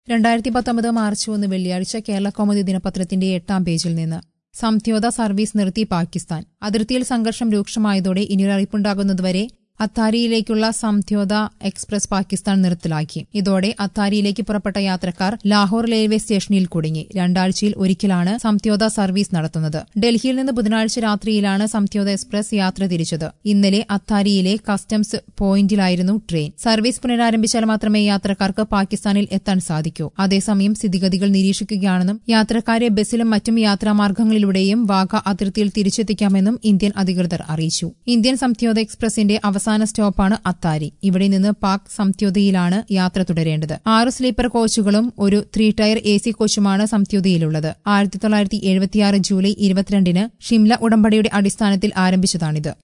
രണ്ടായിരത്തി പത്തൊമ്പത് മാർച്ച് ഒന്ന് വെള്ളിയാഴ്ച കേരള കൗമുദി ദിനപത്രത്തിന്റെ എട്ടാം പേജിൽ നിന്ന് സംധ്യോത സർവീസ് നിർത്തി പാകിസ്ഥാൻ അതിർത്തിയിൽ സംഘർഷം രൂക്ഷമായതോടെ ഇനിയൊരു അറിയിപ്പുണ്ടാകുന്നതുവരെ അത്താരിയിലേക്കുള്ള സംധ്യോത എക്സ്പ്രസ് പാകിസ്ഥാൻ നിർത്തലാക്കി ഇതോടെ അത്താരിയിലേക്ക് പുറപ്പെട്ട യാത്രക്കാർ ലാഹോർ റെയിൽവേ സ്റ്റേഷനിൽ കുടുങ്ങി രണ്ടാഴ്ചയിൽ ഒരിക്കലാണ് സംധ്യോത സർവീസ് നടത്തുന്നത് ഡൽഹിയിൽ നിന്ന് ബുധനാഴ്ച രാത്രിയിലാണ് സംധ്യോത എക്സ്പ്രസ് യാത്ര തിരിച്ചത് ഇന്നലെ അത്താരിയിലെ കസ്റ്റംസ് പോയിന്റിലായിരുന്നു ട്രെയിൻ സർവീസ് പുനരാരംഭിച്ചാൽ മാത്രമേ യാത്രക്കാർക്ക് പാകിസ്ഥാനിൽ എത്താൻ സാധിക്കൂ അതേസമയം സ്ഥിതിഗതികൾ നിരീക്ഷിക്കുകയാണെന്നും യാത്രക്കാരെ ബസ്സിലും മറ്റും യാത്രാമാർഗങ്ങളിലൂടെയും വാഗ അതിർത്തിയിൽ തിരിച്ചെത്തിക്കാമെന്നും ഇന്ത്യൻ അധികൃതർ അറിയിച്ചു ഇന്ത്യൻ സംധ്യോത എക്സ്പ്രസിന്റെ അവസാന സ്റ്റോപ്പാണ് അത്താരി ഇവിടെ നിന്ന് പാക് സംധ്യോതയിലാണ് യാത്ര തുടരേണ്ടത് ആറ് സ്ലീപ്പർ കോച്ചുകളും ഒരു ത്രീ ടയർ എ സി കോച്ചുമാണ് സംധ്യോതയിലുള്ളത് ആയിരത്തി തൊള്ളായിരത്തി എഴുപത്തിയാറ് ജൂലൈ ഇരുപത്തിരണ്ടിന് ഷിംല ഉടമ്പടിയുടെ അടിസ്ഥാനത്തിൽ ആരംഭിച്ചതാണിത്